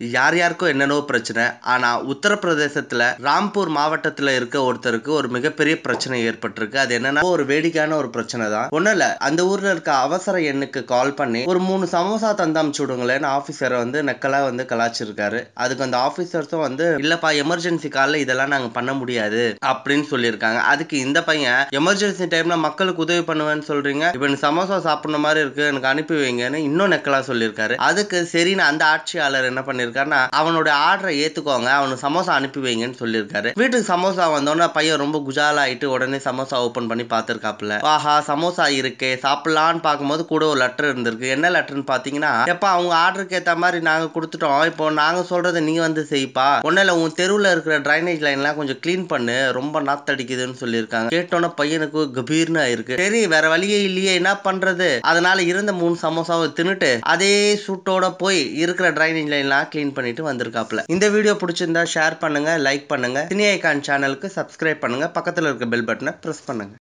யார் யாருக்கும் என்னென்னவோ பிரச்சனை ஆனா உத்தரப்பிரதேசத்துல ராம்பூர் மாவட்டத்துல இருக்க ஒருத்தருக்கு ஒரு மிகப்பெரிய பிரச்சனை ஏற்பட்டிருக்கு அது என்னன்னா ஒரு வேடிக்கையான ஒரு பிரச்சனை தான் ஒண்ணும் இல்ல அந்த ஊர்ல இருக்க அவசர எண்ணுக்கு கால் பண்ணி ஒரு மூணு சமோசா தந்தாமிச்சு விடுங்களேன்னு ஆபீசரை வந்து நக்கலா வந்து கலாச்சிருக்காரு அதுக்கு அந்த ஆபீசர்ஸும் வந்து இல்லப்பா எமர்ஜென்சி காலில் இதெல்லாம் நாங்க பண்ண முடியாது அப்படின்னு சொல்லியிருக்காங்க அதுக்கு இந்த பையன் எமர்ஜென்சி டைம்ல மக்களுக்கு உதவி பண்ணுவேன்னு சொல்றீங்க இப்ப எனக்கு சமோசா சாப்பிடணும் மாதிரி இருக்கு எனக்கு அனுப்பி வைங்கன்னு இன்னும் நக்கலா சொல்லியிருக்காரு அதுக்கு சரின்னு அந்த ஆட்சியாளர் என்ன பண்ணிருக்காருன்னா அவனோட ஆர்டரை ஏத்துக்கோங்க அவனுக்கு சமோசா அனுப்பி வைங்கன்னு சொல்லியிருக்காரு வீட்டுக்கு சமோசா வந்தோடனே பையன் ரொம்ப குஜால் ஆயிட்டு உடனே சமோசா ஓபன் பண்ணி பார்த்திருக்காப்புல ஆஹா சமோசா இருக்கே சாப்பிடலான்னு பார்க்கும்போது கூட ஒரு லெட்டர் இருந்திருக்கு என்ன லெட்டர்னு பாத்தீங்கன்னா எப்ப அவங்க ஆர்டருக்கு ஏத்த மாதிரி நாங்க கொடுத்துட்டோம் இப்போ நாங்க சொல்றதை நீ வந்து செய்ப்பா ஒன்னும் இல்ல உன் தெருவுல இருக்கிற டிரைனேஜ் லைன்லாம் கொஞ்சம் க்ளீன் பண்ணு ரொம்ப நாத்தடிக்குதுன்னு சொல்லியிருக்காங்க கேட்டோன்னே பையனுக்கு கபீர்னு ஆயிருக்கு சரி வேற வழியே இல்லையே என்ன பண்றது அதனால இருந்த மூணு சமோசாவை தின்னுட்டு அதே சூட்டோட போய் இருக்கிற டிரைனேஜ் லைன்லாம் க்ளீன் பண்ணிட்டு வந்திருக்காப்ல இந்த வீடியோ பிடிச்சிருந்தா ஷேர் பண்ணுங்க லைக் பண்ணுங்க சினி ஐகான் சேனலுக்கு சப்ஸ்கிரைப் பண்ணுங்க பக்கத்துல இருக்க பெல் பட்டனை பிரஸ் பண்ணுங்க